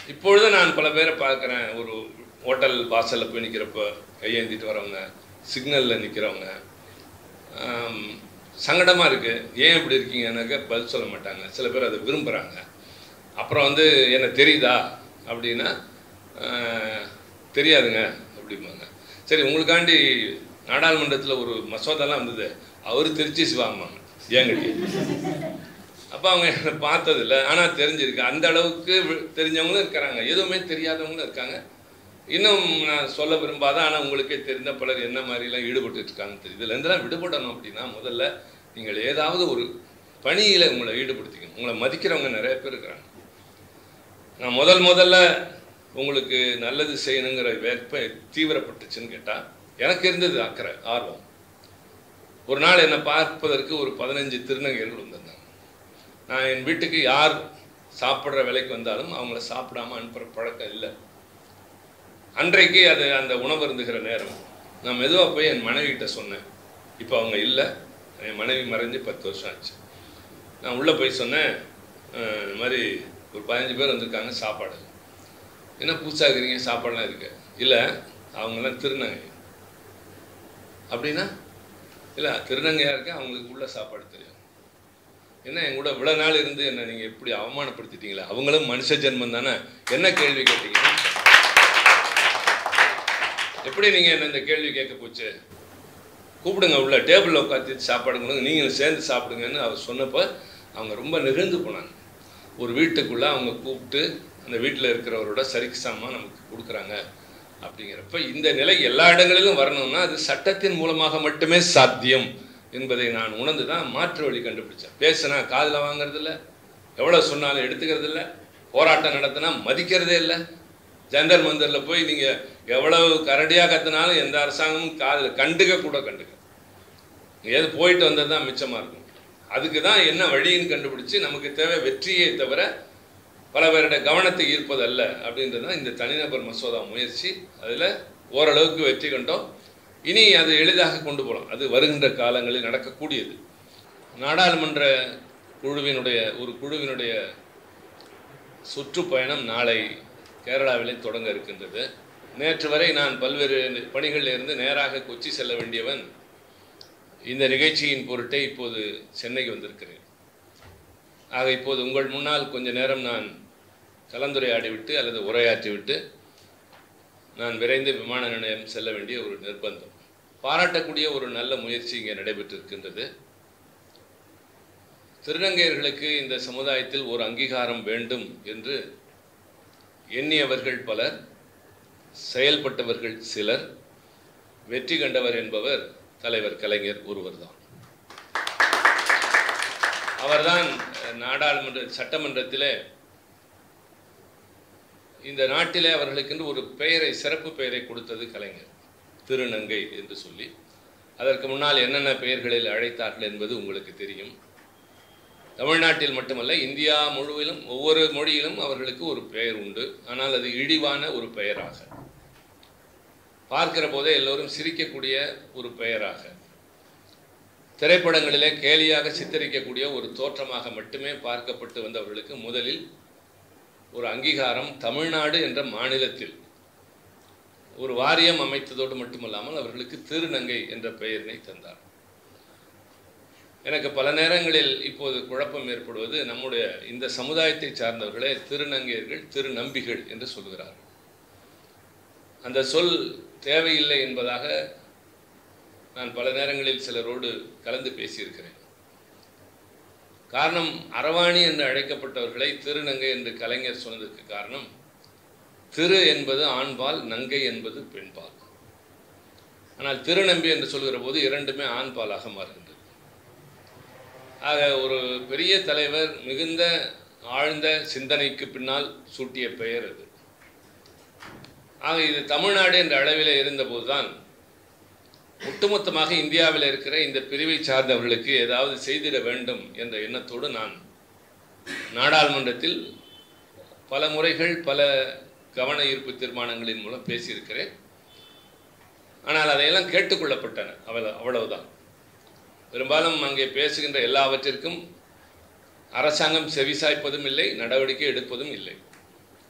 இப்பொழுது நான் பல பேரை பார்க்குறேன் ஒரு ஹோட்டல் வாசலில் போய் நிற்கிறப்ப கையேந்திட்டு வரவங்க சிக்னலில் நிற்கிறவங்க சங்கடமாக இருக்குது ஏன் இப்படி இருக்கீங்கன்னாக்க பதில் சொல்ல மாட்டாங்க சில பேர் அதை விரும்புகிறாங்க அப்புறம் வந்து என்ன தெரியுதா அப்படின்னா ஆஹ், தெரியாதுங்க அப்படிம்பாங்க சரி உங்களுக்காண்டி நாடாளுமன்றத்தில் ஒரு மசோதாலாம் வந்தது அவர் திருச்சி சிவாம்பாங்க ஏங்கடி அப்போ அவங்க என்னை பார்த்ததில்ல ஆனால் தெரிஞ்சிருக்கு அந்த அளவுக்கு வி- தெரிஞ்சவங்களும் இருக்கிறாங்க எதுவுமே தெரியாதவங்களும் இருக்காங்க இன்னும் நான் சொல்ல விரும்பாத ஆனால் உங்களுக்கே தெரிந்த பலர் என்ன மாதிரிலாம் ஈடுபட்டு இருக்காங்கன்னு தெரியுது இதுல இருந்தெல்லாம் விடுபடணும் அப்படின்னா முதல்ல நீங்கள் ஏதாவது ஒரு பணியில் உங்களை ஈடுபடுத்திக்கணும் உங்களை மதிக்கிறவங்க நிறைய பேர் இருக்கிறாங்க நான் முதல் முதல்ல உங்களுக்கு நல்லது செய்யணுங்கிற வேட்பை தீவிரப்பட்டுச்சுன்னு கேட்டால் எனக்கு இருந்தது அக்கறை ஆர்வம் ஒரு நாள் என்னை பார்ப்பதற்கு ஒரு பதினஞ்சு திருநங்கையர்கள் வந்திருந்தாங்க நான் என் வீட்டுக்கு யார் சாப்பிட்ற விலைக்கு வந்தாலும் அவங்கள சாப்பிடாம அனுப்புகிற பழக்கம் இல்லை அன்றைக்கு அது அந்த உணவு இருந்துகிற நேரம் நான் மெதுவாக போய் என் மனைவிகிட்ட சொன்னேன் இப்போ அவங்க இல்லை என் மனைவி மறைஞ்சு பத்து வருஷம் ஆச்சு நான் உள்ளே போய் சொன்னேன் அஹ், இந்த மாதிரி ஒரு பதினஞ்சு பேர் வந்திருக்காங்க சாப்பாடு என்ன பூச்சாக்குறீங்க சாப்பாடுலாம் இருக்கு இல்லை அவங்கெல்லாம் திருநங்கை அப்படின்னா இல்லை திருநங்கையாக இருக்க அவங்களுக்கு உள்ள சாப்பாடு தெரியும் என்ன என் கூட இவ்வளோ நாள் இருந்து என்ன நீங்கள் எப்படி அவமானப்படுத்திட்டீங்களே அவங்களும் மனுஷ ஜென்மம் தானே என்ன கேள்வி கேட்டீங்க எப்படி நீங்கள் என்ன இந்த கேள்வி கேட்க போச்சு கூப்பிடுங்க உள்ள டேபிளில் உட்காந்து சாப்பாடு கொடுங்க நீங்களும் சேர்ந்து சாப்பிடுங்கன்னு அவர் சொன்னப்போ அவங்க ரொம்ப நெகிழ்ந்து போனாங்க ஒரு வீட்டுக்குள்ளே அவங்க கூப்பிட்டு அந்த வீட்டில் இருக்கிறவரோட சரிக்கு சாமான் நமக்கு கொடுக்குறாங்க அப்படிங்கிறப்ப இந்த நிலை எல்லா இடங்களிலும் வரணும்னா அது சட்டத்தின் மூலமாக மட்டுமே சாத்தியம் என்பதை நான் உணர்ந்து தான் மாற்று வழி கண்டுபிடிச்சேன் பேசுனா காதில் வாங்குறது இல்ல எவ்வளோ சொன்னாலும் எடுத்துக்கிறது இல்ல போராட்டம் நடத்தினா மதிக்கிறதே இல்லை ஜந்தர் மந்தரில் போய் நீங்கள் எவ்வளவு கரடியாக கத்தினாலும் எந்த அரசாங்கமும் காதில் கண்டுக்க கூட கண்டுக்க ஏது போயிட்டு வந்தது தான் மிச்சமாக இருக்கும் அதுக்கு தான் என்ன வழின்னு கண்டுபிடிச்சு நமக்கு தேவை வெற்றியை தவிர பல பேருடைய கவனத்தை ஈர்ப்பதல்ல அப்படின்றது தான் இந்த தனிநபர் மசோதா முயற்சி அதில் ஓரளவுக்கு வெற்றி கண்டோம் இனி அது எளிதாக கொண்டு போகலாம் அது வருகின்ற காலங்களில் நடக்கக்கூடியது நாடாளுமன்ற குழுவினுடைய ஒரு குழுவினுடைய சுற்றுப்பயணம் நாளை கேரளாவிலே தொடங்க இருக்கின்றது நேற்று வரை நான் பல்வேறு பணிகளில் இருந்து நேராக கொச்சி செல்ல வேண்டியவன் இந்த நிகழ்ச்சியின் பொருட்டே இப்போது சென்னைக்கு வந்திருக்கிறேன் ஆக இப்போது உங்கள் முன்னால் கொஞ்ச நேரம் நான் கலந்துரையாடிவிட்டு அல்லது உரையாற்றிவிட்டு நான் விரைந்து விமான நிலையம் செல்ல வேண்டிய ஒரு நிர்பந்தம் பாராட்டக்கூடிய ஒரு நல்ல முயற்சி இங்கே நடைபெற்றிருக்கின்றது திருநங்கையர்களுக்கு இந்த சமுதாயத்தில் ஒரு அங்கீகாரம் வேண்டும் என்று எண்ணியவர்கள் பலர் செயல்பட்டவர்கள் சிலர் வெற்றி கண்டவர் என்பவர் தலைவர் கலைஞர் ஒருவர்தான் அவர்தான் அஹ், நாடாளுமன்ற சட்டமன்றத்திலே இந்த நாட்டிலே அவர்களுக்கென்று ஒரு பெயரை சிறப்பு பெயரை கொடுத்தது கலைஞர் திருநங்கை என்று சொல்லி அதற்கு முன்னால் என்னென்ன பெயர்களில் அழைத்தார்கள் என்பது உங்களுக்கு தெரியும் தமிழ்நாட்டில் மட்டுமல்ல இந்தியா முழுவதும் ஒவ்வொரு மொழியிலும் அவர்களுக்கு ஒரு பெயர் உண்டு ஆனால் அது இழிவான ஒரு பெயராக பார்க்கிற போதே எல்லோரும் சிரிக்கக்கூடிய ஒரு பெயராக திரைப்படங்களிலே கேலியாக சித்தரிக்கக்கூடிய ஒரு தோற்றமாக மட்டுமே பார்க்கப்பட்டு வந்தவர்களுக்கு முதலில் ஒரு அங்கீகாரம் தமிழ்நாடு என்ற மாநிலத்தில் ஒரு வாரியம் அமைத்ததோடு மட்டுமல்லாமல் அவர்களுக்கு திருநங்கை என்ற பெயரினை தந்தார் எனக்கு பல நேரங்களில் இப்போது குழப்பம் ஏற்படுவது நம்முடைய இந்த சமுதாயத்தை சார்ந்தவர்களே திருநங்கையர்கள் திருநம்பிகள் என்று சொல்கிறார்கள் அந்த சொல் தேவையில்லை என்பதாக நான் பல நேரங்களில் சிலரோடு கலந்து பேசியிருக்கிறேன் காரணம் அரவாணி என்று அழைக்கப்பட்டவர்களை திருநங்கை என்று கலைஞர் சொன்னதற்கு காரணம் திரு என்பது ஆண்பால் நங்கை என்பது பெண்பால் ஆனால் திருநம்பி என்று சொல்கிற போது இரண்டுமே ஆண்பாலாக மாறுகின்றது ஆக ஒரு பெரிய தலைவர் மிகுந்த ஆழ்ந்த சிந்தனைக்கு பின்னால் சூட்டிய பெயர் அது ஆக இது தமிழ்நாடு என்ற அளவில் இருந்தபோதுதான் ஒட்டுமொத்தமாக இந்தியாவில் இருக்கிற இந்த பிரிவை சார்ந்தவர்களுக்கு ஏதாவது செய்திட வேண்டும் என்ற எண்ணத்தோடு நான் நாடாளுமன்றத்தில் பல முறைகள் பல கவன ஈர்ப்பு தீர்மானங்களின் மூலம் பேசியிருக்கிறேன் ஆனால் அதையெல்லாம் கேட்டுக்கொள்ளப்பட்டன அவ்வளவு அவ்வளவுதான் பெரும்பாலும் அங்கே பேசுகின்ற எல்லாவற்றிற்கும் அரசாங்கம் செவிசாய்ப்பதும் இல்லை நடவடிக்கை எடுப்பதும் இல்லை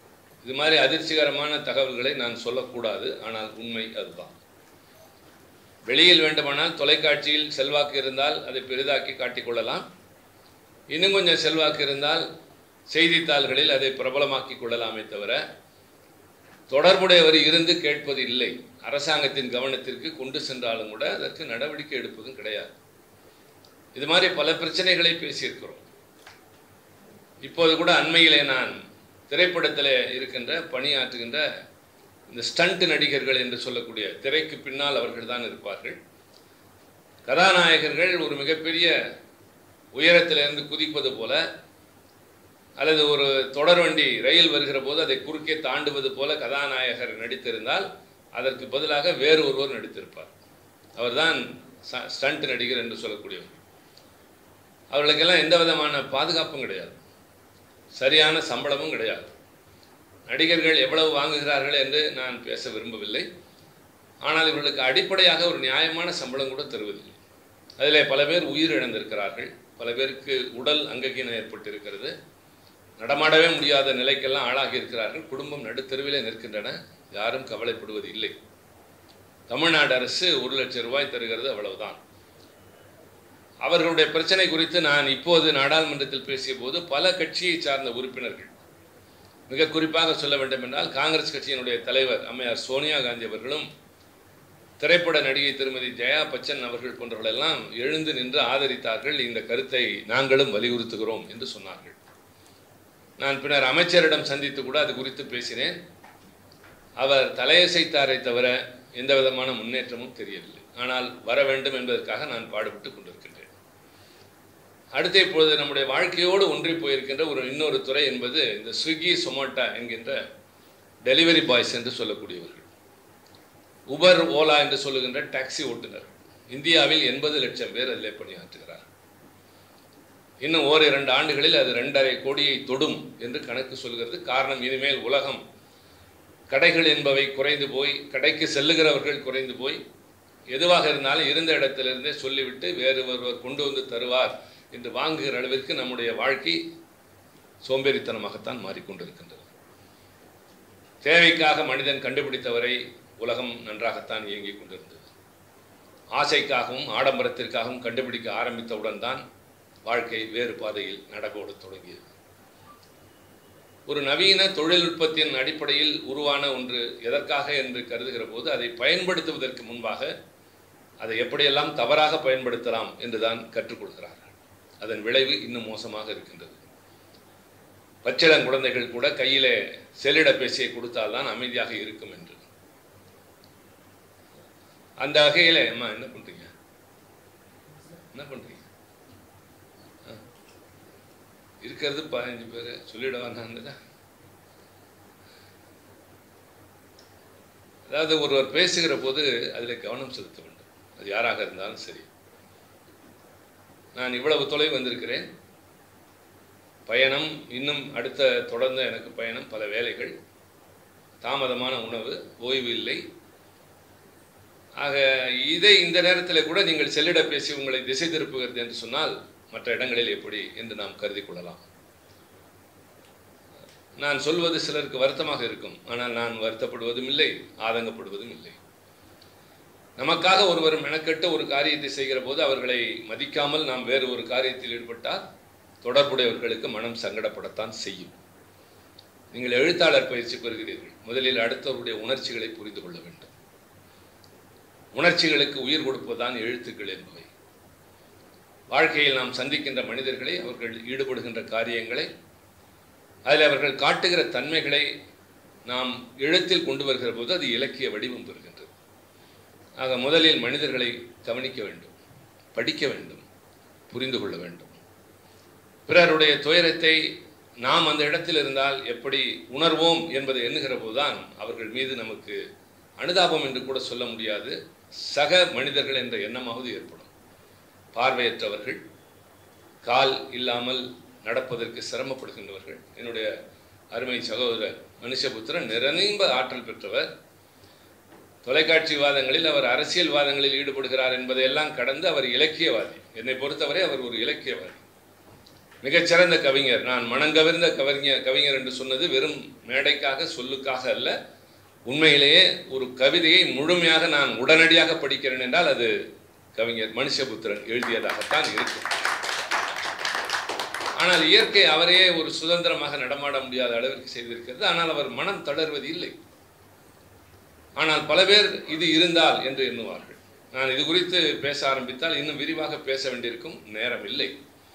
இது மாதிரி அதிர்ச்சிகரமான தகவல்களை நான் சொல்லக்கூடாது ஆனால் உண்மை அதுதான் வெளியில் வேண்டுமானால் தொலைக்காட்சியில் செல்வாக்கு இருந்தால் அதை பெரிதாக்கி காட்டிக்கொள்ளலாம் இன்னும் கொஞ்சம் செல்வாக்கு இருந்தால் செய்தித்தாள்களில் அதை பிரபலமாக்கி கொள்ளலாமே தவிர தொடர்புடையவர் இருந்து கேட்பது இல்லை அரசாங்கத்தின் கவனத்திற்கு கொண்டு சென்றாலும் கூட அதற்கு நடவடிக்கை எடுப்பதும் கிடையாது இது மாதிரி பல பிரச்சனைகளை பேசியிருக்கிறோம் இப்போது கூட அண்மையிலே நான் திரைப்படத்தில் இருக்கின்ற பணியாற்றுகின்ற இந்த ஸ்டண்ட் நடிகர்கள் என்று சொல்லக்கூடிய திரைக்கு பின்னால் அவர்கள் தான் இருப்பார்கள் கதாநாயகர்கள் ஒரு மிகப்பெரிய உயரத்திலிருந்து குதிப்பது போல அல்லது ஒரு தொடர்வண்டி ரயில் வருகிற போது அதை குறுக்கே தாண்டுவது போல கதாநாயகர் நடித்திருந்தால் அதற்கு பதிலாக வேறு ஒருவர் நடித்திருப்பார் அவர்தான் ச- ஸ்டண்ட் நடிகர் என்று சொல்லக்கூடியவர் அவர்களுக்கெல்லாம் எந்த விதமான பாதுகாப்பும் கிடையாது சரியான சம்பளமும் கிடையாது நடிகர்கள் எவ்வளவு வாங்குகிறார்கள் என்று நான் பேச விரும்பவில்லை ஆனால் இவர்களுக்கு அடிப்படையாக ஒரு நியாயமான சம்பளம் கூட தருவதில்லை அதிலே பல பேர் உயிர் இழந்திருக்கிறார்கள் பல பேருக்கு உடல் அங்ககீனம் ஏற்பட்டிருக்கிறது நடமாடவே முடியாத நிலைக்கெல்லாம் ஆளாகி இருக்கிறார்கள் குடும்பம் நடுத்தெருவிலே நிற்கின்றன யாரும் கவலைப்படுவது இல்லை தமிழ்நாடு அரசு ஒரு லட்சம் ரூபாய் தருகிறது அவ்வளவுதான் அவர்களுடைய பிரச்சனை குறித்து நான் இப்போது நாடாளுமன்றத்தில் பேசிய போது பல கட்சியை சார்ந்த உறுப்பினர்கள் மிக குறிப்பாக சொல்ல வேண்டும் என்றால் காங்கிரஸ் கட்சியினுடைய தலைவர் அம்மையார் சோனியா காந்தி அவர்களும் திரைப்பட நடிகை திருமதி ஜெயா பச்சன் அவர்கள் போன்றவர்களெல்லாம் எழுந்து நின்று ஆதரித்தார்கள் இந்த கருத்தை நாங்களும் வலியுறுத்துகிறோம் என்று சொன்னார்கள் நான் பின்னர் அமைச்சரிடம் சந்தித்து கூட அது குறித்து பேசினேன் அவர் தலையசைத்தாரை தவிர எந்த விதமான முன்னேற்றமும் தெரியவில்லை ஆனால் வர வேண்டும் என்பதற்காக நான் பாடுபட்டு கொண்டிருக்கின்றேன் அடுத்து இப்பொழுது நம்முடைய வாழ்க்கையோடு ஒன்றி போயிருக்கின்ற ஒரு இன்னொரு துறை என்பது இந்த ஸ்விக்கி சொமோட்டா என்கின்ற டெலிவரி பாய்ஸ் என்று சொல்லக்கூடியவர்கள் உபர் ஓலா என்று சொல்லுகின்ற டாக்ஸி ஓட்டுநர் இந்தியாவில் எண்பது லட்சம் பேர் அதிலே பணியாற்றுகிறார் இன்னும் ஓர் இரண்டு ஆண்டுகளில் அது ரெண்டரை கோடியை தொடும் என்று கணக்கு சொல்கிறது காரணம் இனிமேல் உலகம் கடைகள் என்பவை குறைந்து போய் கடைக்கு செல்லுகிறவர்கள் குறைந்து போய் எதுவாக இருந்தாலும் இருந்த இடத்திலிருந்தே சொல்லிவிட்டு வேறு ஒருவர் கொண்டு வந்து தருவார் என்று வாங்குகிற அளவிற்கு நம்முடைய வாழ்க்கை சோம்பேறித்தனமாகத்தான் மாறிக்கொண்டிருக்கின்றது தேவைக்காக மனிதன் கண்டுபிடித்தவரை உலகம் நன்றாகத்தான் இயங்கிக் கொண்டிருந்தது ஆசைக்காகவும் ஆடம்பரத்திற்காகவும் கண்டுபிடிக்க ஆரம்பித்தவுடன் தான் வாழ்க்கை வேறு பாதையில் நடக்கோடத் தொடங்கியது ஒரு நவீன தொழில்நுட்பத்தின் அடிப்படையில் உருவான ஒன்று எதற்காக என்று கருதுகிற போது அதை பயன்படுத்துவதற்கு முன்பாக அதை எப்படியெல்லாம் தவறாக பயன்படுத்தலாம் என்றுதான் கற்றுக்கொள்கிறார்கள் அதன் விளைவு இன்னும் மோசமாக இருக்கின்றது பச்சிளம் குழந்தைகள் கூட கையிலே செல்லிடப்பேசியை கொடுத்தால்தான் அமைதியாக இருக்கும் என்று அந்த வகையில அம்மா என்ன பண்றீங்க என்ன பண்றீங்க ஆ. இருக்கிறது பதினஞ்சு பேர் சொல்லிடவா நான் அதாவது ஒருவர் பேசுகிற போது அதில் கவனம் செலுத்த வேண்டும் அது யாராக இருந்தாலும் சரி நான் இவ்வளவு தொலைவு வந்திருக்கிறேன் பயணம் இன்னும் அடுத்த தொடர்ந்த எனக்கு பயணம் பல வேலைகள் தாமதமான உணவு ஓய்வு இல்லை ஆக இதை இந்த நேரத்தில் கூட நீங்கள் செல்லிட பேசி உங்களை திசை திருப்புகிறது என்று சொன்னால் மற்ற இடங்களில் எப்படி என்று நாம் கருதி கொள்ளலாம் நான் சொல்வது சிலருக்கு வருத்தமாக இருக்கும் ஆனால் நான் வருத்தப்படுவதும் இல்லை ஆதங்கப்படுவதும் இல்லை நமக்காக ஒருவர் மெனக்கெட்டு ஒரு காரியத்தை செய்கிற போது அவர்களை மதிக்காமல் நாம் வேறு ஒரு காரியத்தில் ஈடுபட்டால் தொடர்புடையவர்களுக்கு மனம் சங்கடப்படத்தான் செய்யும் நீங்கள் எழுத்தாளர் பயிற்சி பெறுகிறீர்கள் முதலில் அடுத்தவருடைய உணர்ச்சிகளை புரிந்து கொள்ள வேண்டும் உணர்ச்சிகளுக்கு உயிர் கொடுப்பதுதான் எழுத்துக்கள் என்பவை வாழ்க்கையில் நாம் சந்திக்கின்ற மனிதர்களை அவர்கள் ஈடுபடுகின்ற காரியங்களை அதில் அவர்கள் காட்டுகிற தன்மைகளை நாம் எழுத்தில் கொண்டு வருகிற போது அது இலக்கிய வடிவம் பெறுகின்றது ஆக முதலில் மனிதர்களை கவனிக்க வேண்டும் படிக்க வேண்டும் புரிந்து கொள்ள வேண்டும் பிறருடைய துயரத்தை நாம் அந்த இடத்தில் இருந்தால் எப்படி உணர்வோம் என்பதை எண்ணுகிற போதுதான் அவர்கள் மீது நமக்கு அனுதாபம் என்று கூட சொல்ல முடியாது சக மனிதர்கள் என்ற எண்ணமாவது ஏற்படும் பார்வையற்றவர்கள் கால் இல்லாமல் நடப்பதற்கு சிரமப்படுகின்றவர்கள் என்னுடைய அருமை சகோதரர் மனுஷபுத்திரன் நிரம்ப ஆற்றல் பெற்றவர் தொலைக்காட்சி வாதங்களில் அவர் அரசியல் வாதங்களில் ஈடுபடுகிறார் என்பதையெல்லாம் கடந்து அவர் இலக்கியவாதி என்னை பொறுத்தவரை அவர் ஒரு இலக்கியவாதி மிகச்சிறந்த கவிஞர் நான் மனங்கவிர்ந்த கவிஞர் கவிஞர் என்று சொன்னது வெறும் மேடைக்காக சொல்லுக்காக அல்ல உண்மையிலேயே ஒரு கவிதையை முழுமையாக நான் உடனடியாக படிக்கிறேன் என்றால் அது கவிஞர் மனுஷபுத்திரன் எழுதியதாகத்தான் இருக்கும் ஆனால் இயற்கை அவரையே ஒரு சுதந்திரமாக நடமாட முடியாத அளவிற்கு செய்திருக்கிறது ஆனால் அவர் மனம் தளர்வது இல்லை ஆனால் பல பேர் இது இருந்தால் என்று எண்ணுவார்கள் நான் இது குறித்து பேச ஆரம்பித்தால் இன்னும் விரிவாக பேச வேண்டியிருக்கும் நேரம் இல்லை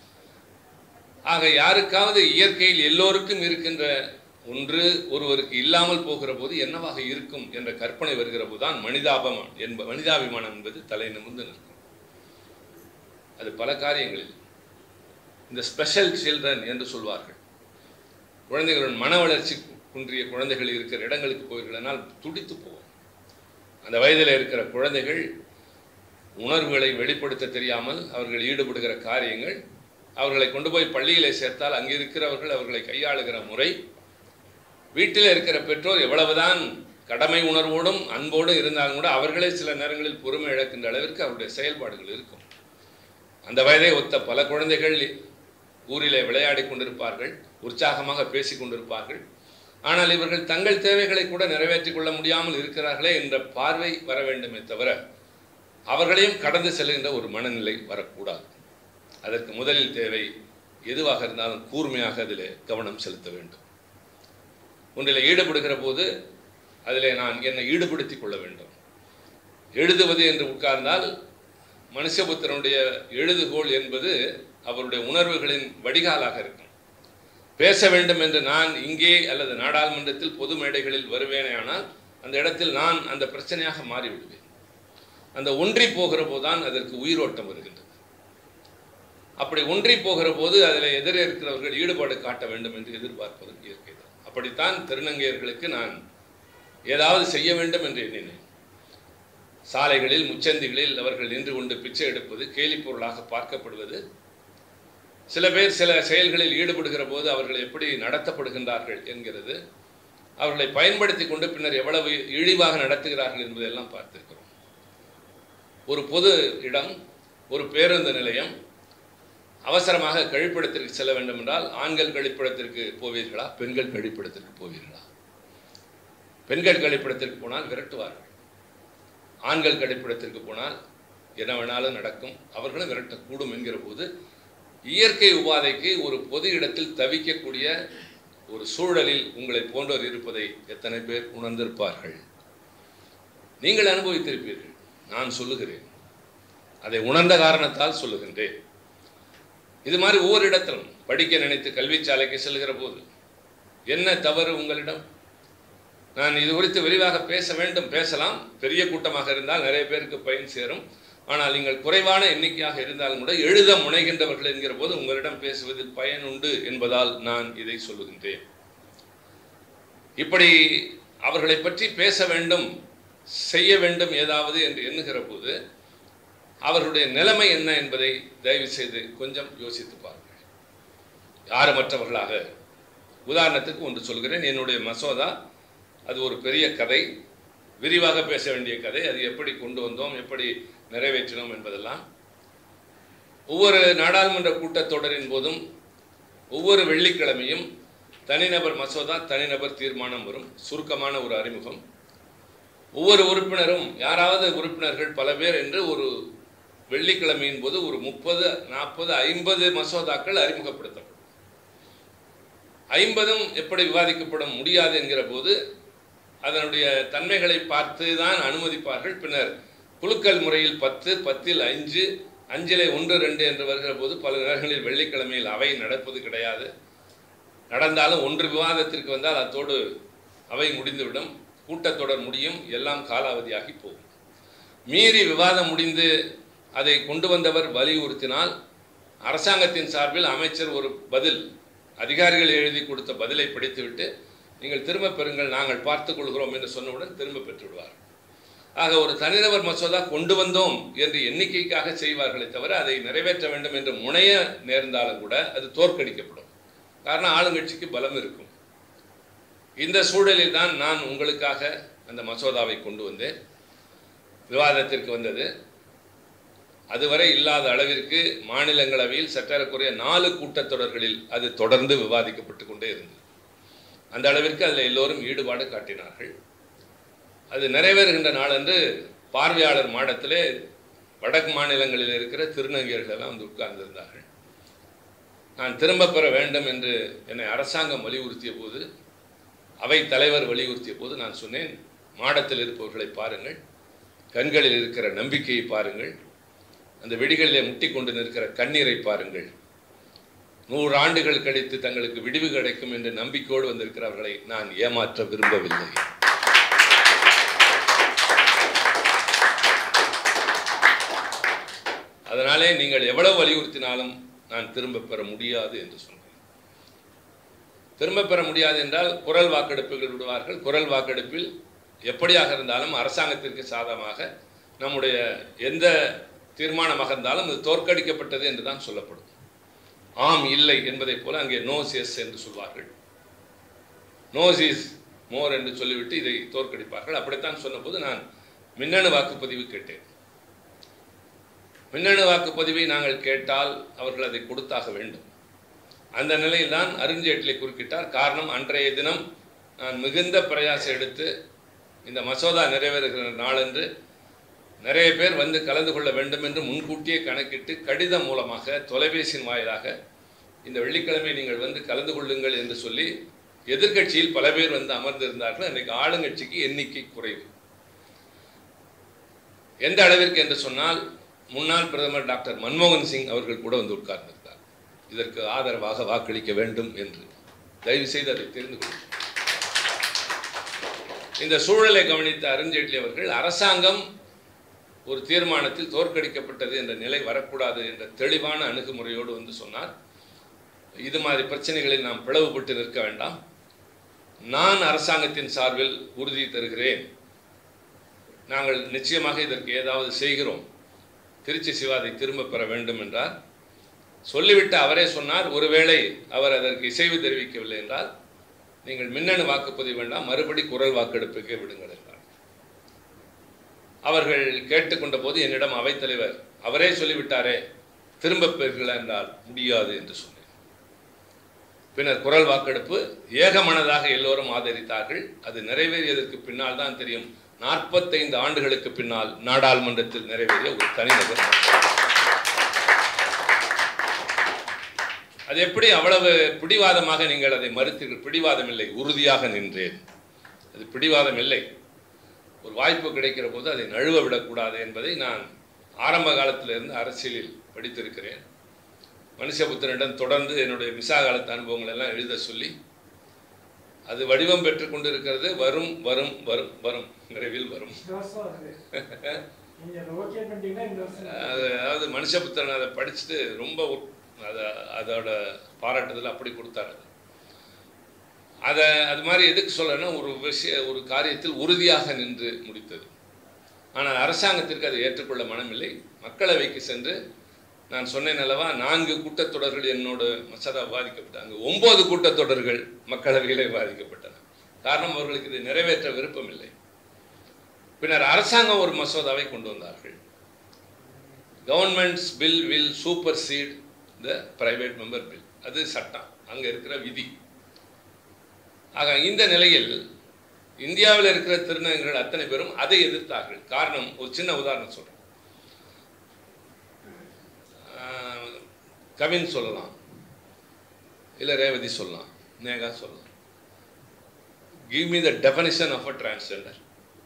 ஆக யாருக்காவது இயற்கையில் எல்லோருக்கும் இருக்கின்ற ஒன்று ஒருவருக்கு இல்லாமல் போகிற போது என்னவாக இருக்கும் என்ற கற்பனை வருகிற போதுதான் மனிதாபம் என்ப மனிதாபிமானம் என்பது தலை நிமிர்ந்து நிற்கும் அது பல காரியங்களில் இந்த ஸ்பெஷல் சில்ட்ரன் என்று சொல்வார்கள் குழந்தைகளுடன் மன வளர்ச்சி குன்றிய குழந்தைகள் இருக்கிற இடங்களுக்கு போகிறனால் துடித்து போவோம் அந்த வயதில் இருக்கிற குழந்தைகள் உணர்வுகளை வெளிப்படுத்த தெரியாமல் அவர்கள் ஈடுபடுகிற காரியங்கள் அவர்களை கொண்டு போய் பள்ளியிலே சேர்த்தால் அங்கே இருக்கிறவர்கள் அவர்களை கையாளுகிற முறை வீட்டில் இருக்கிற பெற்றோர் எவ்வளவுதான் கடமை உணர்வோடும் அன்போடும் இருந்தாலும் கூட அவர்களே சில நேரங்களில் பொறுமை இழக்கின்ற அளவிற்கு அவருடைய செயல்பாடுகள் இருக்கும் அந்த வயதை ஒத்த பல குழந்தைகள் ஊரிலே விளையாடி கொண்டிருப்பார்கள் உற்சாகமாக பேசி கொண்டிருப்பார்கள் ஆனால் இவர்கள் தங்கள் தேவைகளை கூட நிறைவேற்றிக் கொள்ள முடியாமல் இருக்கிறார்களே என்ற பார்வை வர வேண்டுமே தவிர அவர்களையும் கடந்து செல்கின்ற ஒரு மனநிலை வரக்கூடாது அதற்கு முதலில் தேவை எதுவாக இருந்தாலும் கூர்மையாக அதில் கவனம் செலுத்த வேண்டும் ஒன்றில் ஈடுபடுகிற போது அதிலே நான் என்னை ஈடுபடுத்திக் கொள்ள வேண்டும் எழுதுவது என்று உட்கார்ந்தால் மனுஷபுத்திரனுடைய எழுதுகோள் என்பது அவருடைய உணர்வுகளின் வடிகாலாக இருக்கும் பேச வேண்டும் என்று நான் இங்கே அல்லது நாடாளுமன்றத்தில் பொது மேடைகளில் வருவேனேயானால் அந்த இடத்தில் நான் அந்த பிரச்சனையாக மாறிவிடுவேன் அந்த ஒன்றி போகிற போதுதான் அதற்கு உயிரோட்டம் வருகின்றது அப்படி ஒன்றி போகிற போது அதில் எதிரே இருக்கிறவர்கள் ஈடுபாடு காட்ட வேண்டும் என்று எதிர்பார்ப்பது இயற்கை தான் அப்படித்தான் திருநங்கையர்களுக்கு நான் ஏதாவது செய்ய வேண்டும் என்று எண்ணினேன் சாலைகளில் முச்சந்திகளில் அவர்கள் நின்று கொண்டு பிச்சை எடுப்பது கேலி பொருளாக பார்க்கப்படுவது சில பேர் சில செயல்களில் ஈடுபடுகிற போது அவர்கள் எப்படி நடத்தப்படுகின்றார்கள் என்கிறது அவர்களை பயன்படுத்தி கொண்டு பின்னர் எவ்வளவு இழிவாக நடத்துகிறார்கள் என்பதையெல்லாம் பார்த்திருக்கிறோம் ஒரு பொது இடம் ஒரு பேருந்து நிலையம் அவசரமாக கழிப்பிடத்திற்கு செல்ல வேண்டும் என்றால் ஆண்கள் கழிப்பிடத்திற்கு போவீர்களா பெண்கள் கழிப்பிடத்திற்கு போவீர்களா பெண்கள் கழிப்பிடத்திற்கு போனால் விரட்டுவார்கள் ஆண்கள் கழிப்பிடத்திற்கு போனால் என்ன வேணாலும் நடக்கும் அவர்களும் விரட்டக்கூடும் என்கிற போது இயற்கை உபாதைக்கு ஒரு பொது இடத்தில் தவிக்கக்கூடிய ஒரு சூழலில் உங்களை போன்றோர் இருப்பதை எத்தனை பேர் உணர்ந்திருப்பார்கள் நீங்கள் அனுபவித்திருப்பீர்கள் நான் சொல்லுகிறேன் அதை உணர்ந்த காரணத்தால் சொல்லுகின்றேன் இது மாதிரி ஒவ்வொரு இடத்திலும் படிக்க நினைத்து கல்வி சாலைக்கு செல்கிற போது என்ன தவறு உங்களிடம் நான் இது குறித்து விரிவாக பேச வேண்டும் பேசலாம் பெரிய கூட்டமாக இருந்தால் நிறைய பேருக்கு பயன் சேரும் ஆனால் நீங்கள் குறைவான எண்ணிக்கையாக இருந்தாலும் கூட எழுத முனைகின்றவர்கள் என்கிற போது உங்களிடம் பேசுவதில் பயன் உண்டு என்பதால் நான் இதை சொல்லுகின்றேன் இப்படி அவர்களை பற்றி பேச வேண்டும் செய்ய வேண்டும் ஏதாவது என்று எண்ணுகிற போது அவர்களுடைய நிலைமை என்ன என்பதை தயவு செய்து கொஞ்சம் யோசித்து பாருங்கள் யாருமற்றவர்களாக உதாரணத்துக்கு ஒன்று சொல்கிறேன் என்னுடைய மசோதா அது ஒரு பெரிய கதை விரிவாக பேச வேண்டிய கதை அது எப்படி கொண்டு வந்தோம் எப்படி நிறைவேற்றினோம் என்பதெல்லாம் ஒவ்வொரு நாடாளுமன்ற கூட்டத்தொடரின் போதும் ஒவ்வொரு வெள்ளிக்கிழமையும் தனிநபர் மசோதா தனிநபர் தீர்மானம் வரும் சுருக்கமான ஒரு அறிமுகம் ஒவ்வொரு உறுப்பினரும் யாராவது உறுப்பினர்கள் பல பேர் என்று ஒரு வெள்ளிக்கிழமையின் போது ஒரு முப்பது நாற்பது ஐம்பது மசோதாக்கள் அறிமுகப்படுத்தப்படும் ஐம்பதும் எப்படி விவாதிக்கப்பட முடியாது என்கிற போது அதனுடைய தன்மைகளை பார்த்து தான் அனுமதிப்பார்கள் பின்னர் குலுக்கல் முறையில் பத்து பத்தில் அஞ்சு அஞ்சிலே ஒன்று ரெண்டு என்று வருகிற போது பல நேரங்களில் வெள்ளிக்கிழமையில் அவை நடப்பது கிடையாது நடந்தாலும் ஒன்று விவாதத்திற்கு வந்தால் அத்தோடு அவை முடிந்துவிடும் கூட்டத்தொடர் முடியும் எல்லாம் காலாவதியாகி போகும் மீறி விவாதம் முடிந்து அதை கொண்டு வந்தவர் வலியுறுத்தினால் அரசாங்கத்தின் சார்பில் அமைச்சர் ஒரு பதில் அதிகாரிகள் எழுதி கொடுத்த பதிலை படித்துவிட்டு நீங்கள் திரும்ப பெறுங்கள் நாங்கள் பார்த்துக் கொள்கிறோம் என்று சொன்னவுடன் திரும்ப பெற்று விடுவார் ஆக ஒரு தனிநபர் மசோதா கொண்டு வந்தோம் என்று எண்ணிக்கைக்காக செய்வார்களே தவிர அதை நிறைவேற்ற வேண்டும் என்று முனைய நேர்ந்தாலும் கூட அது தோற்கடிக்கப்படும் காரணம் ஆளுங்கட்சிக்கு பலம் இருக்கும் இந்த சூழலில் தான் நான் உங்களுக்காக அந்த மசோதாவை கொண்டு வந்தேன் விவாதத்திற்கு வந்தது அதுவரை இல்லாத அளவிற்கு மாநிலங்களவையில் சற்றேறக்குறைய நாலு கூட்டத்தொடர்களில் அது தொடர்ந்து விவாதிக்கப்பட்டு கொண்டே இருந்தது அந்த அளவிற்கு அதில் எல்லோரும் ஈடுபாடு காட்டினார்கள் அது நிறைவேறுகின்ற நாளன்று பார்வையாளர் மாடத்திலே வடக்கு மாநிலங்களில் இருக்கிற திருநங்கையர்கள் எல்லாம் வந்து உட்கார்ந்திருந்தார்கள் நான் திரும்ப பெற வேண்டும் என்று என்னை அரசாங்கம் வலியுறுத்திய போது அவை தலைவர் வலியுறுத்திய போது நான் சொன்னேன் மாடத்தில் இருப்பவர்களை பாருங்கள் கண்களில் இருக்கிற நம்பிக்கையை பாருங்கள் அந்த வெடிகளிலே முட்டி கொண்டு நிற்கிற கண்ணீரை பாருங்கள் நூறு ஆண்டுகள் கழித்து தங்களுக்கு விடிவு கிடைக்கும் என்று நம்பிக்கையோடு வந்திருக்கிறவர்களை நான் ஏமாற்ற விரும்பவில்லை அதனாலே நீங்கள் எவ்வளவு வலியுறுத்தினாலும் நான் திரும்ப பெற முடியாது என்று சொன்னேன் திரும்ப பெற முடியாது என்றால் குரல் வாக்கெடுப்புகள் விடுவார்கள் குரல் வாக்கெடுப்பில் எப்படியாக இருந்தாலும் அரசாங்கத்திற்கு சாதகமாக நம்முடைய எந்த தீர்மானமாக இருந்தாலும் அது தோற்கடிக்கப்பட்டது என்று தான் சொல்லப்படும் ஆம் இல்லை என்பதைப் போல அங்கே நோஸ் எஸ் என்று சொல்வார்கள் நோஸ் இஸ் மோர் என்று சொல்லிவிட்டு இதை தோற்கடிப்பார்கள் அப்படித்தான் சொன்னபோது நான் மின்னணு வாக்குப்பதிவு கேட்டேன் மின்னணு வாக்குப்பதிவை நாங்கள் கேட்டால் அவர்கள் அதை கொடுத்தாக வேண்டும் அந்த நிலையில் தான் அருண்ஜேட்லி குறுக்கிட்டார் காரணம் அன்றைய தினம் நான் மிகுந்த பிரயாசம் எடுத்து இந்த மசோதா நிறைவேறுகிற நாளன்று நிறைய பேர் வந்து கலந்து கொள்ள வேண்டும் என்று முன்கூட்டியே கணக்கிட்டு கடிதம் மூலமாக தொலைபேசியின் வாயிலாக இந்த வெள்ளிக்கிழமை நீங்கள் வந்து கலந்து கொள்ளுங்கள் என்று சொல்லி எதிர்க்கட்சியில் பல பேர் வந்து அமர்ந்திருந்தார்கள் அன்றைக்கு ஆளுங்கட்சிக்கு எண்ணிக்கை குறைவு எந்த அளவிற்கு என்று சொன்னால் முன்னாள் பிரதமர் டாக்டர் மன்மோகன் சிங் அவர்கள் கூட வந்து உட்கார்ந்திருந்தார் இதற்கு ஆதரவாக வாக்களிக்க வேண்டும் என்று தயவு செய்து அதை தெரிந்து கொள்ளுங்கள் இந்த சூழலை கவனித்த அருண்ஜேட்லி அவர்கள் அரசாங்கம் ஒரு தீர்மானத்தில் தோற்கடிக்கப்பட்டது என்ற நிலை வரக்கூடாது என்ற தெளிவான அணுகுமுறையோடு வந்து சொன்னார் இது மாதிரி பிரச்சனைகளில் நாம் பிளவுபட்டு நிற்க வேண்டாம் நான் அரசாங்கத்தின் சார்பில் உறுதி தருகிறேன் நாங்கள் நிச்சயமாக இதற்கு ஏதாவது செய்கிறோம் திருச்சி சிவாதை திரும்ப பெற வேண்டும் என்றார் சொல்லிவிட்டு அவரே சொன்னார் ஒருவேளை அவர் அதற்கு இசைவு தெரிவிக்கவில்லை என்றால் நீங்கள் மின்னணு வாக்குப்பதிவு வேண்டாம் மறுபடி குரல் வாக்கெடுப்புக்கே விடுங்கள் என்றார் அவர்கள் கேட்டுக்கொண்ட போது என்னிடம் அவைத்தலைவர் அவரே சொல்லிவிட்டாரே திரும்ப பெறுகிறா என்றால் முடியாது என்று சொன்னேன் பின்னர் குரல் வாக்கெடுப்பு ஏகமனதாக எல்லோரும் ஆதரித்தார்கள் அது நிறைவேறியதற்கு பின்னால் தான் தெரியும் நாற்பத்தைந்து ஆண்டுகளுக்கு பின்னால் நாடாளுமன்றத்தில் நிறைவேறிய ஒரு தனிநபர் அது எப்படி அவ்வளவு பிடிவாதமாக நீங்கள் அதை மறுத்தீர்கள் பிடிவாதம் இல்லை உறுதியாக நின்றேன் அது பிடிவாதம் இல்லை ஒரு வாய்ப்பு கிடைக்கிற போது அதை நழுவ விடக்கூடாது என்பதை நான் ஆரம்ப காலத்திலிருந்து அரசியலில் படித்திருக்கிறேன் மனுஷபுத்திரனிடம் தொடர்ந்து என்னுடைய மிசா காலத்து அனுபவங்கள் எல்லாம் எழுத சொல்லி அது வடிவம் பெற்று கொண்டிருக்கிறது வரும் வரும் வரும் வரும் விரைவில் வரும் இந்த வருஷம் வருது நீங்க அதை ஓகே பண்ணிட்டீங்கன்னா இந்த வருஷம் அது அதாவது மனுஷபுத்திரன் அதை படிச்சுட்டு ரொம்ப உட்- அதை அதோட பாராட்டுதல் அப்படி கொடுத்தாரு அதை அது மாதிரி எதுக்கு சொல்லணும்னா ஒரு விஷய ஒரு காரியத்தில் உறுதியாக நின்று முடித்தது ஆனால் அரசாங்கத்திற்கு அதை ஏற்றுக்கொள்ள மனமில்லை மக்களவைக்கு சென்று நான் சொன்னேன் அல்லவா நான்கு கூட்டத்தொடர்கள் என்னோட மசோதா விவாதிக்கப்பட்டாங்க ஒன்பது கூட்டத்தொடர்கள் மக்களவையிலே விவாதிக்கப்பட்டன காரணம் அவர்களுக்கு இதை நிறைவேற்ற விருப்பம் இல்லை பின்னர் அரசாங்கம் ஒரு மசோதாவை கொண்டு வந்தார்கள் governments bill will supersede the private member bill அது சட்டம் அங்கே இருக்கிற விதி ஆக இந்த நிலையில் இந்தியாவில் இருக்கிற திருநங்கைகள் அத்தனை பேரும் அதை எதிர்த்தார்கள் காரணம் ஒரு சின்ன உதாரணம் சொல்றேன் ஆஹ், கவின் சொல்லலாம் இல்லை ரேவதி சொல்லலாம் நேகா சொல்லலாம் give me the definition of a transgender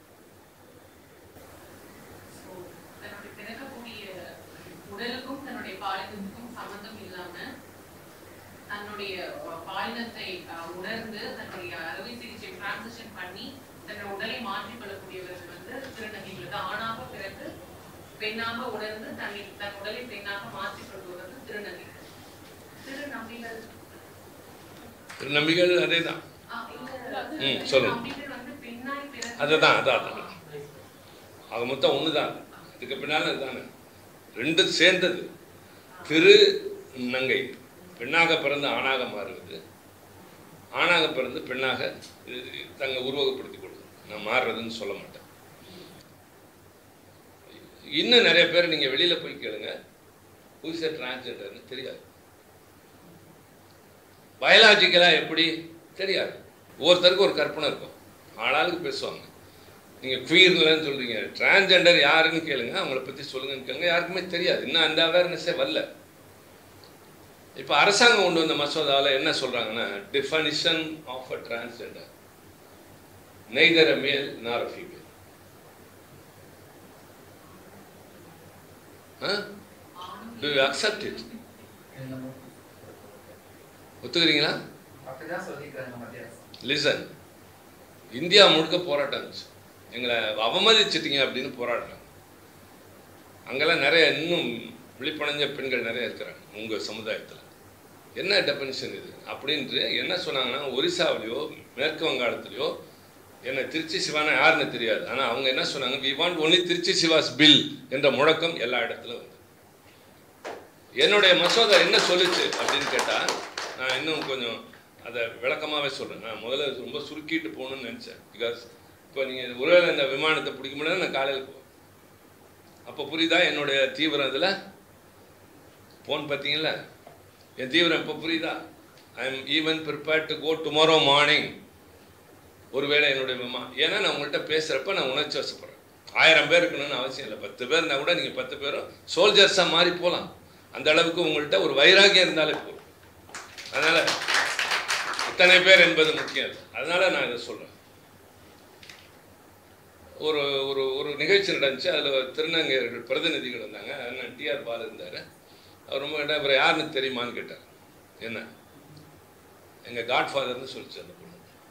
So, தன்னுடைய பிறக்கக்கூடிய உடலுக்கும் தன்னுடைய பாலினத்துக்கும் சம்பந்தம் இல்லாம தன்னுடைய அஹ், பாலினத்தை அஹ், உணர்ந்து தன்னுடைய அறுவை சிகிச்சை டிரான்சிஷன் பண்ணி தன்னுடைய உடலை மாற்றிக்கொள்ளக்கூடியவர்கள் வந்து திருநங்கைகள் தான் ஆணாக பிறகு பெண்ணாக உணர்ந்து தன்னை தன் உடலை பெண்ணாக மாற்றிக்கொள்பவர்கள் திருநங்கைகள் திருநங்கைகள் திருநம்பிகள் அதே தான் ஆ, இல்ல, ம், சொல்லுங்க. நம்பிகள் வந்து பெண்ணாய் பிறகு அதுதான் அதான் அதான் ஆக மொத்தம் ஒன்று தான் இதுக்கு பின்னால் இதுதானே ரெண்டு சேர்ந்தது திரு நங்கை பெண்ணாக பிறந்து ஆணாக மாறுவது ஆணாக பிறந்து பெண்ணாக இது- தங்க உருவகப்படுத்திக் கொள்வது நான் மாறுறதுன்னு சொல்ல மாட்டேன் இன்னும் நிறைய பேர் நீங்கள் வெளியில் போய் கேளுங்க ஹூஸ் டிரான்ஸ்ஜெண்டர்னு தெரியாது பயாலாஜிக்கலாக எப்படி தெரியாது ஒவ்வொருத்தருக்கும் ஒரு கற்பனை இருக்கும் ஆளாளுக்கு பேசுவாங்க நீங்கள் குயிர்லன்னு சொல்கிறீங்க டிரான்ஸ்ஜெண்டர் யாருன்னு கேளுங்க அவங்கள பற்றி சொல்லுங்கன்னு கேளுங்க யாருக்குமே தெரியாது இன்னும் அந்த அவேர்னஸே வரல இப்போ அரசாங்கம் கொண்டு வந்த மசோதாவில் என்ன சொல்கிறாங்கன்னா definition of a transgender neither a male nor a female ஆணும் டு யூ அக்செப்ட் இட் ஒத்துக்கிறீங்களா அப்படிதான் சொல்லியிருக்காங்க மத்திய அரசு லிசன் இந்தியா முழுக்க போராட்டம் இருந்துச்சு எங்களை அவமதிச்சிட்டீங்க அப்படின்னு போராடுறாங்க அங்கெல்லாம் நிறைய இன்னும் விழிப்படைஞ்ச பெண்கள் நிறைய இருக்கிறாங்க உங்கள் சமுதாயத்தில் என்ன டெஃபினிஷன் இது அப்படின்ட்டு என்ன சொன்னாங்கன்னா ஒரிசாவிலையோ மேற்கு வங்காளத்துலையோ என்ன திருச்சி சிவானா யாருன்னு தெரியாது ஆனால் அவங்க என்ன சொன்னாங்க we want only Tiruchi Siva's bill என்ற முழக்கம் எல்லா இடத்துலையும் வந்து என்னுடைய மசோதா என்ன சொல்லுச்சு அப்படின்னு கேட்டால் நான் இன்னும் கொஞ்சம் அதை விளக்கமாகவே சொல்கிறேன் நான் முதல்ல ரொம்ப சுருக்கிட்டு போகணும்னு நினச்சேன் பிகாஸ் இப்போ நீங்கள் ஒருவேளை இந்த விமானத்தை பிடிக்க முடியாது நான் காலையில் போவேன் அப்போ புரியுதா என்னுடைய தீவிரம் இதில் ஃபோன் பார்த்தீங்களா என் தீவிரம் இப்போ புரியுதா I am even prepared to go tomorrow morning ஒருவேளை என்னுடைய விமா ஏன்னா நான் உங்கள்கிட்ட பேசுகிறப்ப நான் உணர்ச்சி வசப்படுறேன் ஆயிரம் பேர் இருக்கணும்னு அவசியம் இல்லை பத்து பேர் இருந்தால் கூட நீங்கள் பத்து பேரும் சோல்ஜர்ஸாக மாறி போகலாம் அந்த அளவுக்கு உங்கள்கிட்ட ஒரு வைராகியம் இருந்தாலே போதும் அதனால் இத்தனை பேர் என்பது முக்கியம் இல்லை அதனால நான் இதை சொல்கிறேன் ஒரு ஒரு ஒரு நிகழ்ச்சி நடந்துச்சு அதில் திருநங்கையர்கள் பிரதிநிதிகள் வந்தாங்க அண்ணன் டிஆர் பால் இருந்தார் அவர் ரொம்ப கேட்டால் இவர் யாருன்னு தெரியுமான்னு கேட்டார் என்ன எங்கள் காட்ஃபாதர்னு சொல்லிச்சு அந்த பொண்ணு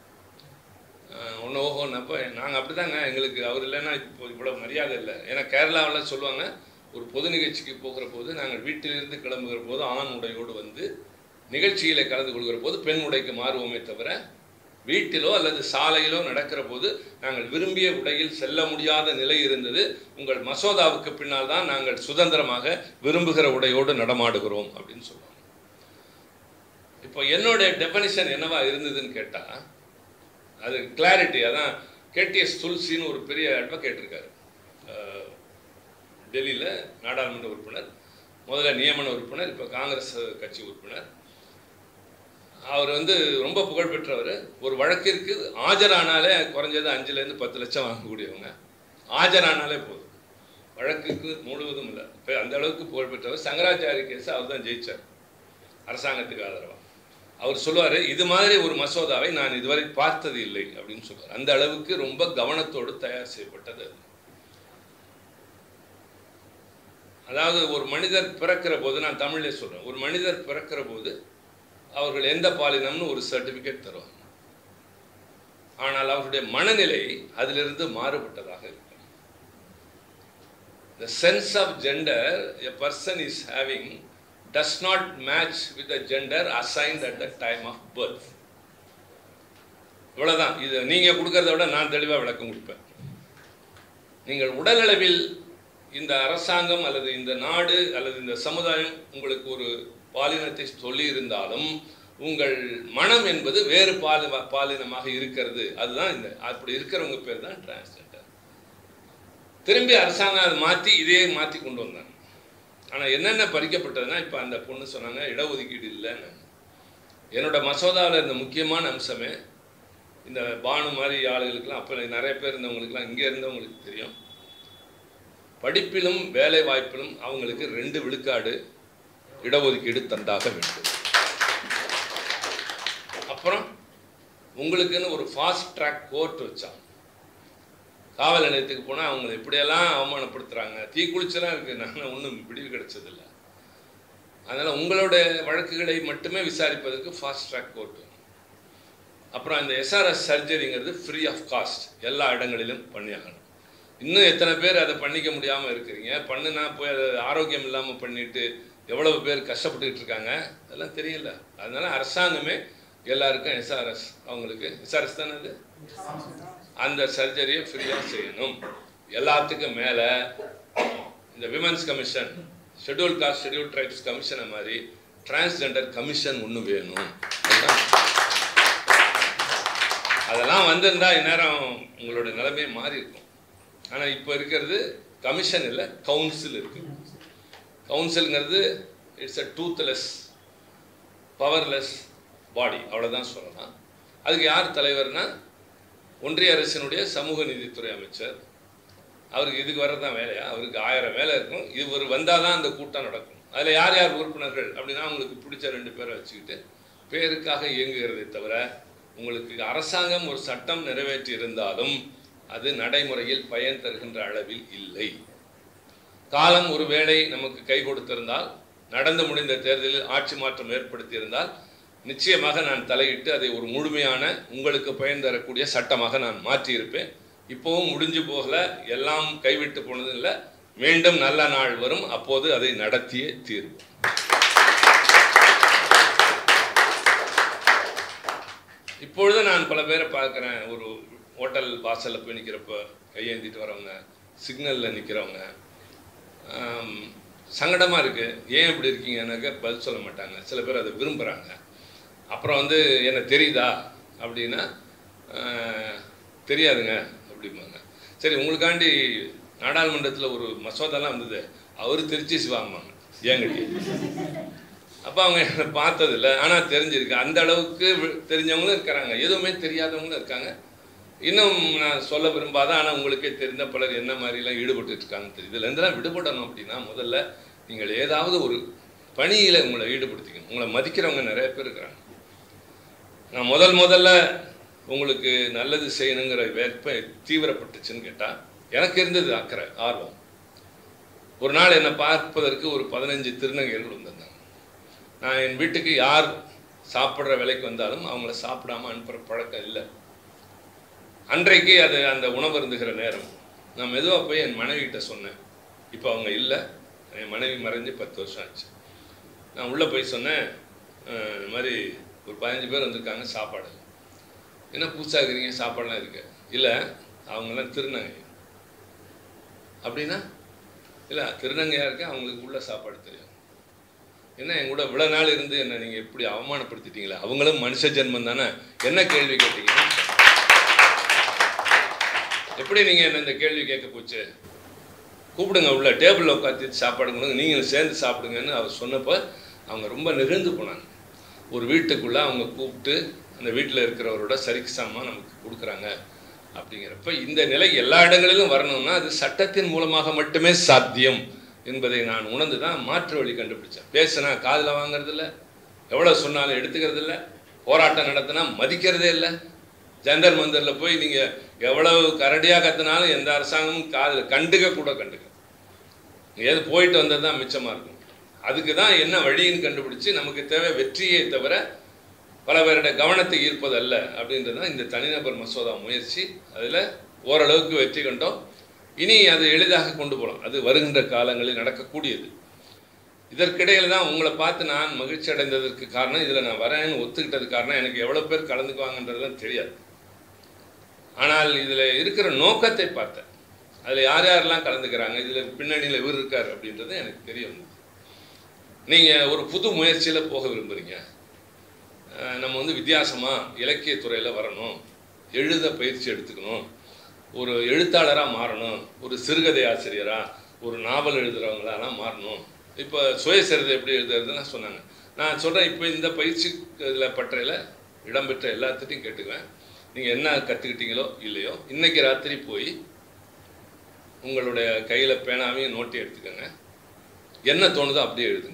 ஒன்று ஓஹோன்னப்போ நாங்கள் அப்படி தாங்க எங்களுக்கு அவர் இல்லைன்னா இப்போ இவ்வளோ மரியாதை இல்லை ஏன்னா கேரளாவில் சொல்லுவாங்க ஒரு பொது நிகழ்ச்சிக்கு போகிற போது நாங்கள் வீட்டிலிருந்து கிளம்புகிற போது ஆண் உடையோடு வந்து நிகழ்ச்சியில் கலந்து கொள்கிற போது பெண் உடைக்கு மாறுவோமே தவிர வீட்டிலோ அல்லது சாலையிலோ நடக்கிற போது நாங்கள் விரும்பிய உடையில் செல்ல முடியாத நிலை இருந்தது உங்கள் மசோதாவுக்கு பின்னால் தான் நாங்கள் சுதந்திரமாக விரும்புகிற உடையோடு நடமாடுகிறோம் அப்படின்னு சொல்லுவாங்க இப்போ என்னுடைய டெஃபனிஷன் என்னவா இருந்ததுன்னு கேட்டால் அது கிளாரிட்டி அதான் கேடிஎஸ் துல்சின்னு ஒரு பெரிய அட்வொகேட் இருக்கார் டெல்லியில் நாடாளுமன்ற உறுப்பினர் முதல்ல நியமன உறுப்பினர் இப்போ காங்கிரஸ் கட்சி உறுப்பினர் அவர் வந்து ரொம்ப புகழ்பெற்றவர் ஒரு வழக்கிற்கு ஆஜரானாலே குறைஞ்சது அஞ்சுலேருந்து பத்து லட்சம் வாங்கக்கூடியவங்க ஆஜரானாலே போதும் வழக்குக்கு முழுவதும் இல்லை இப்போ அந்த அளவுக்கு புகழ்பெற்றவர் சங்கராச்சாரி கேஸ் அவர் தான் ஜெயிச்சார் அரசாங்கத்துக்கு ஆதரவாக அவர் சொல்லுவார் இது மாதிரி ஒரு மசோதாவை நான் இதுவரை பார்த்தது இல்லை அப்படின்னு சொல்லுவார் அந்த அளவுக்கு ரொம்ப கவனத்தோடு தயார் செய்யப்பட்டது அது அதாவது ஒரு மனிதர் பிறக்கிற போது நான் தமிழ்லே சொல்கிறேன் ஒரு மனிதர் பிறக்கிற போது அவர்கள் எந்த பாலினம்னு ஒரு சர்டிஃபிகேட் தருவாங்க ஆனால் அவருடைய மனநிலை அதிலிருந்து மாறுபட்டதாக இருக்கும் The sense of gender a person is having does not match with the gender assigned at the time of birth. இவ்வளவுதான் இது நீங்க கொடுக்கறத விட நான் தெளிவா விளக்கம் கொடுப்பேன் நீங்கள் உடலளவில் இந்த அரசாங்கம் அல்லது இந்த நாடு அல்லது இந்த சமுதாயம் உங்களுக்கு ஒரு பாலினத்தை சொல்லி இருந்தாலும் உங்கள் மனம் என்பது வேறு பாலி பாலினமாக இருக்கிறது அதுதான் இந்த அப்படி இருக்கிறவங்க பேர் தான் டிரான்ஸ்ஜெண்டர் திரும்பி அரசாங்கம் அதை மாற்றி இதே மாற்றி கொண்டு வந்தாங்க ஆனால் என்னென்ன பறிக்கப்பட்டதுன்னா இப்போ அந்த பொண்ணு சொன்னாங்க இடஒதுக்கீடு இல்லைன்னு என்னோட மசோதாவில் இருந்த முக்கியமான அம்சமே இந்த பானு மாதிரி ஆளுகளுக்கெல்லாம் அப்போ நிறைய பேர் இருந்தவங்களுக்குலாம் இங்கே இருந்தவங்களுக்கு தெரியும் படிப்பிலும் வேலை வாய்ப்பிலும் அவங்களுக்கு ரெண்டு விழுக்காடு இடஒதுக்கீடு தந்தாக வேண்டும் அப்புறம் உங்களுக்குன்னு ஒரு ஃபாஸ்ட் ட்ராக் கோர்ட் வச்சான் காவல் நிலையத்துக்கு போனால் அவங்களை எப்படியெல்லாம் அவமானப்படுத்துகிறாங்க தீ குளிச்செல்லாம் இருக்குது நான் ஒன்றும் விடிவு கிடைச்சதில்ல அதனால் உங்களோட வழக்குகளை மட்டுமே விசாரிப்பதற்கு ஃபாஸ்ட் ட்ராக் கோர்ட் அப்புறம் இந்த எஸ்ஆர்எஸ் சர்ஜரிங்கிறது ஃப்ரீ ஆஃப் காஸ்ட் எல்லா இடங்களிலும் பண்ணியாகணும் இன்னும் எத்தனை பேர் அதை பண்ணிக்க முடியாமல் இருக்கிறீங்க பண்ணுனா போய் அதை ஆரோக்கியம் இல்லாமல் பண்ணிட்டு எவ்வளவு பேர் கஷ்டப்பட்டுக்கிட்டு இருக்காங்க அதெல்லாம் தெரியல அதனால அரசாங்கமே எல்லாருக்கும் எஸ்ஆர்எஸ் அவங்களுக்கு எஸ்ஆர்எஸ் தானே அது அந்த சர்ஜரியை ஃப்ரீயாக செய்யணும் எல்லாத்துக்கும் மேலே இந்த women's commission schedule caste schedule tribes கமிஷனை மாதிரி டிரான்ஸ்ஜெண்டர் கமிஷன் ஒன்று வேணும் அதுதான். அதெல்லாம் வந்திருந்தா இந்நேரம் உங்களோட நிலைமை மாறி இருக்கும் ஆனால் இப்போ இருக்கிறது கமிஷன் இல்லை கவுன்சில் இருக்கு கவுன்சிலுங்கிறது it's a toothless powerless body அவ்வளோதான் சொல்லலாம் அதுக்கு யார் தலைவர்னா ஒன்றிய அரசினுடைய சமூக நீதித்துறை அமைச்சர் அவருக்கு இதுக்கு வர்றதான் வேலையா அவருக்கு ஆயிரம் வேலை இருக்கும் இவர் வந்தால் தான் அந்த கூட்டம் நடக்கும் அதில் யார் யார் உறுப்பினர்கள் அப்படின்னா அவங்களுக்கு பிடிச்ச ரெண்டு பேரை வச்சுக்கிட்டு பேருக்காக இயங்குகிறதே தவிர உங்களுக்கு அரசாங்கம் ஒரு சட்டம் நிறைவேற்றி இருந்தாலும் அது நடைமுறையில் பயன் தருகின்ற அளவில் இல்லை காலம் ஒருவேளை நமக்கு கை கொடுத்திருந்தால் நடந்து முடிந்த தேர்தலில் ஆட்சி மாற்றம் ஏற்படுத்தியிருந்தால் நிச்சயமாக நான் தலையிட்டு அதை ஒரு முழுமையான உங்களுக்கு பயன் தரக்கூடிய சட்டமாக நான் மாற்றியிருப்பேன் இப்போவும் முடிஞ்சு போகல எல்லாம் கைவிட்டு போனது இல்லை மீண்டும் நல்ல நாள் வரும் அப்போது அதை நடத்தியே தீர்வு இப்பொழுது நான் பல பேரை பார்க்குறேன் ஒரு ஹோட்டல் வாசலில் போய் நிற்கிறப்ப கையேந்திட்டு வரவங்க சிக்னலில் நிற்கிறவங்க சங்கடமாக இருக்குது ஏன் இப்படி இருக்கீங்கன்னாக்க பதில் சொல்ல மாட்டாங்க சில பேர் அதை விரும்புகிறாங்க அப்புறம் வந்து என்ன தெரியுதா அப்படின்னா ஆஹ், தெரியாதுங்க அப்படிம்பாங்க சரி உங்களுக்காண்டி நாடாளுமன்றத்தில் ஒரு மசோதாலாம் வந்தது அவர் திருச்சி சிவாம்பாங்க ஏங்கடி அப்போ அவங்க என்னை பார்த்ததில்ல ஆனால் தெரிஞ்சிருக்கு அந்த அளவுக்கு வி- தெரிஞ்சவங்களும் இருக்கிறாங்க எதுவுமே தெரியாதவங்களும் இருக்காங்க இன்னும் நான் சொல்ல விரும்பாத ஆனால் உங்களுக்கே தெரிந்த பலர் என்ன மாதிரிலாம் ஈடுபட்டு இருக்காங்கன்னு தெரியுது இதுல இருந்தெல்லாம் விடுபடணும் அப்படின்னா முதல்ல நீங்கள் ஏதாவது ஒரு பணியில் உங்களை ஈடுபடுத்திக்கணும் உங்களை மதிக்கிறவங்க நிறைய பேர் இருக்கிறாங்க நான் முதல் முதல்ல உங்களுக்கு நல்லது செய்யணுங்கிற வேட்பை தீவிரப்பட்டுச்சுன்னு கேட்டால் எனக்கு இருந்தது அக்கறை ஆர்வம் ஒரு நாள் என்னை பார்ப்பதற்கு ஒரு பதினஞ்சு திருநங்கைகள் வந்திருந்தாங்க நான் என் வீட்டுக்கு யார் சாப்பிட்ற விலைக்கு வந்தாலும் அவங்கள சாப்பிடாம அனுப்புகிற பழக்கம் இல்லை அன்றைக்கு அது அந்த உணவு இருந்துகிற நேரம் நான் மெதுவாக போய் என் மனைவிகிட்ட சொன்னேன் இப்போ அவங்க இல்லை என் மனைவி மறைஞ்சு பத்து வருஷம் ஆச்சு நான் உள்ளே போய் சொன்னேன் அஹ், இந்த மாதிரி ஒரு பதினஞ்சு பேர் வந்திருக்காங்க சாப்பாடு என்ன பூச்சாக்குறீங்க சாப்பாடுலாம் இருக்கு இல்லை அவங்கெல்லாம் திருநங்கை அப்படின்னா இல்லை திருநங்கையாக இருக்க அவங்களுக்கு உள்ள சாப்பாடு தெரியும் என்ன என் கூட இவ்வளோ நாள் இருந்து என்ன நீங்கள் எப்படி அவமானப்படுத்திட்டீங்களே அவங்களும் மனுஷ ஜென்மம் தானே என்ன கேள்வி கேட்டீங்க எப்படி நீங்கள் என்ன இந்த கேள்வி கேட்க போச்சு கூப்பிடுங்க உள்ள டேபிளில் உட்காந்து சாப்பாடு கொடுங்க நீங்களும் சேர்ந்து சாப்பிடுங்கன்னு அவர் சொன்னப்போ அவங்க ரொம்ப நெகிழ்ந்து போனாங்க ஒரு வீட்டுக்குள்ளே அவங்க கூப்பிட்டு அந்த வீட்டில் இருக்கிறவரோட சரிக்கு சமமாக நமக்கு கொடுக்குறாங்க அப்படிங்கிறப்ப இந்த நிலை எல்லா இடங்களிலும் வரணும்னா அது சட்டத்தின் மூலமாக மட்டுமே சாத்தியம் என்பதை நான் உணர்ந்து தான் மாற்று வழி கண்டுபிடிச்சேன் பேசுனா காதில் வாங்குறதில்ல எவ்வளோ சொன்னாலும் எடுத்துக்கிறது இல்ல போராட்டம் நடத்தினா மதிக்கிறதே இல்லை ஜந்தர் மந்தரில் போய் நீங்கள் எவ்வளவு கரடியாக கத்தினாலும் எந்த அரசாங்கமும் காதில் கண்டுக்க கூட கண்டுக்க ஏது போயிட்டு வந்தது தான் மிச்சமாக இருக்கும் அதுக்கு தான் என்ன வழின்னு கண்டுபிடிச்சு நமக்கு தேவை வெற்றியே தவிர பல பேருடைய கவனத்தை ஈர்ப்பதல்ல அப்படின்றது தான் இந்த தனிநபர் மசோதா முயற்சி அதில் ஓரளவுக்கு வெற்றி கண்டோம் இனி அது எளிதாக கொண்டு போகலாம் அது வருகின்ற காலங்களில் நடக்கக்கூடியது இதற்கிடையில் தான் உங்களை பார்த்து நான் மகிழ்ச்சி அடைந்ததற்கு காரணம் இதில் நான் வரேன்னு ஒத்துக்கிட்டது காரணம் எனக்கு எவ்வளோ பேர் கலந்துக்குவாங்கன்றதுலாம் தெரியாது ஆனால் இதில் இருக்கிற நோக்கத்தை பார்த்தேன் அதில் யார் யாரெல்லாம் கலந்துக்கிறாங்க இதில் பின்னணியில் இவர் இருக்கார் அப்படின்றது எனக்கு தெரிய வந்தது நீங்கள் ஒரு புது முயற்சியில் போக விரும்புகிறீங்க அஹ் நம்ம வந்து வித்தியாசமாக இலக்கியத்துறையில் வரணும் எழுத பயிற்சி எடுத்துக்கணும் ஒரு எழுத்தாளராக மாறணும் ஒரு சிறுகதை ஆசிரியராக ஒரு நாவல் எழுதுகிறவங்களாலாம் மாறணும் இப்போ சுயசரிதை எப்படி எழுதுறதுன்னு சொன்னாங்க நான் சொல்கிறேன் இப்போ இந்த பயிற்சி இதில் பற்றையில் இடம்பெற்ற எல்லாத்துட்டையும் கேட்டுக்குவேன் நீங்கள் என்ன கற்றுக்கிட்டீங்களோ இல்லையோ இன்னைக்கு ராத்திரி போய் உங்களுடைய கையில் பேனாவையும் நோட்டி எடுத்துக்கோங்க என்ன தோணுதோ அப்படியே எழுதுங்க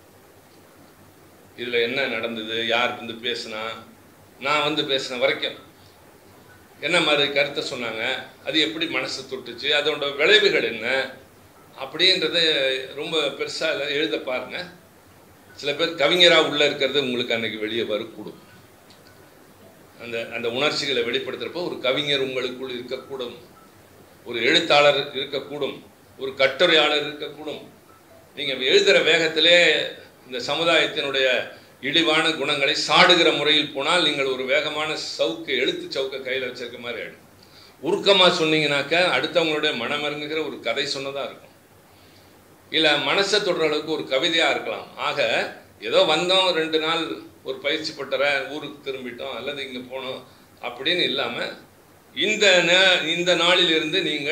இதில் என்ன நடந்தது யார் வந்து பேசுனா நான் வந்து பேசின வரைக்கும் என்ன மாதிரி கருத்தை சொன்னாங்க அது எப்படி மனசை தொட்டுச்சு அதோட விளைவுகள் என்ன அப்படின்றத ரொம்ப பெருசாக எழுத பாருங்க சில பேர் கவிஞராக உள்ளே இருக்கிறது உங்களுக்கு அன்னைக்கு வெளியே வரக்கூடும் அந்த அந்த உணர்ச்சிகளை வெளிப்படுத்துகிறப்போ ஒரு கவிஞர் உங்களுக்குள் இருக்கக்கூடும் ஒரு எழுத்தாளர் இருக்கக்கூடும் ஒரு கட்டுரையாளர் இருக்கக்கூடும் நீங்கள் எழுதுகிற வேகத்திலே இந்த சமுதாயத்தினுடைய இழிவான குணங்களை சாடுகிற முறையில் போனால் நீங்கள் ஒரு வேகமான சவுக்கு எழுத்து சவுக்கை கையில் வச்சிருக்க மாதிரி ஆயிடும் உருக்கமாக சொன்னீங்கனாக்க அடுத்தவங்களுடைய மனமருங்குகிற ஒரு கதை சொன்னதாக இருக்கும் இல்லை மனசை தொடுற அளவுக்கு ஒரு கவிதையாக இருக்கலாம் ஆக ஏதோ வந்தோம் ரெண்டு நாள் ஒரு பயிற்சி பட்டற ஊருக்கு திரும்பிட்டோம் அல்லது இங்கே போனோம் அப்படின்னு இல்லாமல் இந்த நே இந்த நாளிலிருந்து நீங்கள்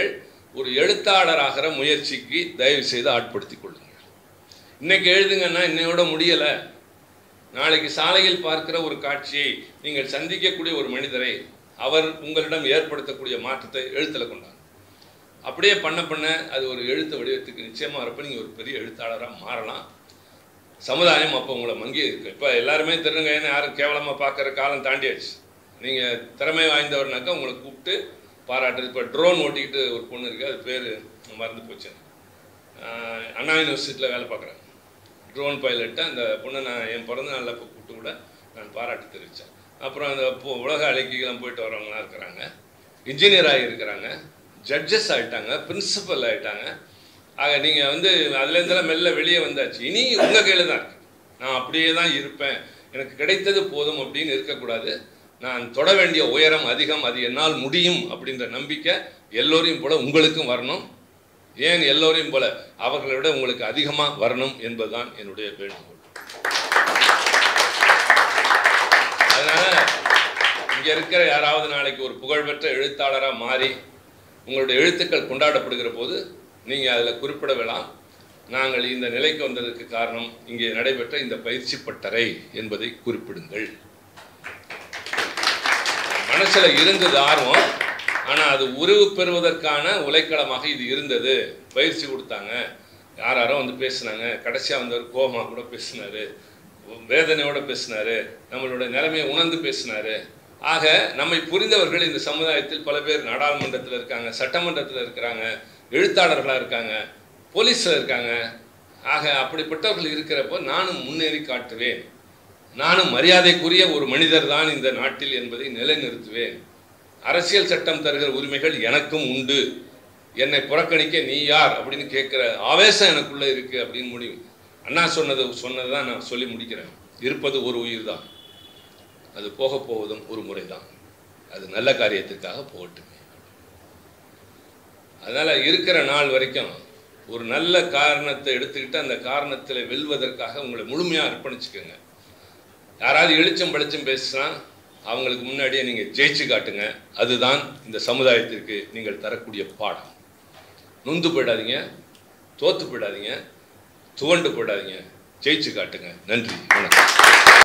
ஒரு எழுத்தாளராகிற முயற்சிக்கு தயவு செய்து ஆட்படுத்திக் கொள்ளுங்கள் இன்னைக்கு எழுதுங்கன்னா இன்னையோட முடியலை நாளைக்கு சாலையில் பார்க்கிற ஒரு காட்சியை நீங்கள் சந்திக்கக்கூடிய ஒரு மனிதரை அவர் உங்களிடம் ஏற்படுத்தக்கூடிய மாற்றத்தை எழுத்தில் கொண்டாங்க அப்படியே பண்ண பண்ண அது ஒரு எழுத்து வடிவத்துக்கு நிச்சயமாக வரப்போ நீங்கள் ஒரு பெரிய எழுத்தாளராக மாறலாம் சமுதாயம் அப்போ உங்களை மங்கி இருக்கு இப்போ எல்லாருமே திருநங்கைன்னு யாரும் கேவலமாக பார்க்குற காலம் தாண்டியாச்சு நீங்கள் திறமை வாய்ந்தவர்னாக்கா உங்களை கூப்பிட்டு பாராட்டுறது இப்போ ட்ரோன் ஓட்டிக்கிட்டு ஒரு பொண்ணு இருக்குது அது பேர் மறந்து போச்சு ஆஹ் அண்ணா யூனிவர்சிட்டியில் வேலை பார்க்குறேன் ட்ரோன் பைலட்டை அந்த பொண்ணை நான் என் பிறந்த நாளில் இப்போ கூப்பிட்டு கூட நான் பாராட்டு தெரிவித்தேன் அப்புறம் அந்த இப்போ உலக அலைக்கிலாம் போயிட்டு வரவங்களாம் இருக்கிறாங்க இன்ஜினியர் ஆகியிருக்கிறாங்க ஜட்ஜஸ் ஆகிட்டாங்க பிரின்சிபல் ஆகிட்டாங்க ஆக நீங்கள் வந்து அதுலேருந்தெல்லாம் மெல்ல வெளியே வந்தாச்சு இனி உங்கள் கையில் தான் இருக்கு நான் அப்படியே தான் இருப்பேன் எனக்கு கிடைத்தது போதும் அப்படின்னு இருக்கக்கூடாது நான் தொட வேண்டிய உயரம் அதிகம் அது என்னால் முடியும் அப்படின்ற நம்பிக்கை எல்லோரையும் போல உங்களுக்கும் வரணும் ஏன் எல்லோரையும் போல அவர்களை விட உங்களுக்கு அதிகமாக வரணும் என்பதுதான் என்னுடைய வேண்டுகோள் அதனால இங்க இருக்கிற யாராவது நாளைக்கு ஒரு புகழ்பெற்ற எழுத்தாளராக மாறி உங்களுடைய எழுத்துக்கள் கொண்டாடப்படுகிற போது நீங்க அதில் குறிப்பிட வேணாம் நாங்கள் இந்த நிலைக்கு வந்ததற்கு காரணம் இங்கே நடைபெற்ற இந்த பயிற்சி பட்டறை என்பதை குறிப்பிடுங்கள் மனசுல இருந்தது ஆர்வம் ஆனா அது உருவு பெறுவதற்கான உலைக்களமாக இது இருந்தது பயிற்சி கொடுத்தாங்க யார் யாரோ வந்து பேசுனாங்க கடைசியா வந்தவர் கோமா கூட பேசினாரு வேதனையோட பேசினாரு நம்மளோட நிலைமையை உணர்ந்து பேசினாரு ஆக நம்மை புரிந்தவர்கள் இந்த சமுதாயத்தில் பல பேர் நாடாளுமன்றத்தில் இருக்காங்க சட்டமன்றத்தில் இருக்கிறாங்க எழுத்தாளர்களாக இருக்காங்க போலீஸில் இருக்காங்க ஆக அப்படிப்பட்டவர்கள் இருக்கிறப்போ நானும் முன்னேறி காட்டுவேன் நானும் மரியாதைக்குரிய ஒரு மனிதர் தான் இந்த நாட்டில் என்பதை நிலைநிறுத்துவேன் அரசியல் சட்டம் தருகிற உரிமைகள் எனக்கும் உண்டு என்னை புறக்கணிக்க நீ யார் அப்படின்னு கேட்குற ஆவேசம் எனக்குள்ள இருக்கு அப்படின்னு முடிவு அண்ணா சொன்னது சொன்னது தான் நான் சொல்லி முடிக்கிறேன் இருப்பது ஒரு உயிர் தான் அது போக போவதும் ஒரு முறை தான் அது நல்ல காரியத்திற்காக போகட்டுமே அதனால இருக்கிற நாள் வரைக்கும் ஒரு நல்ல காரணத்தை எடுத்துக்கிட்டு அந்த காரணத்தில் வெல்வதற்காக உங்களை முழுமையாக அர்ப்பணிச்சுக்கோங்க யாராவது எழுச்சம் பளிச்சம் பேசுனா அவங்களுக்கு முன்னாடியே நீங்கள் ஜெயிச்சு காட்டுங்க அதுதான் இந்த சமுதாயத்திற்கு நீங்கள் தரக்கூடிய பாடம் நொந்து போயிடாதீங்க தோத்து போயிடாதீங்க துவண்டு போயிடாதீங்க ஜெயிச்சு காட்டுங்க நன்றி வணக்கம்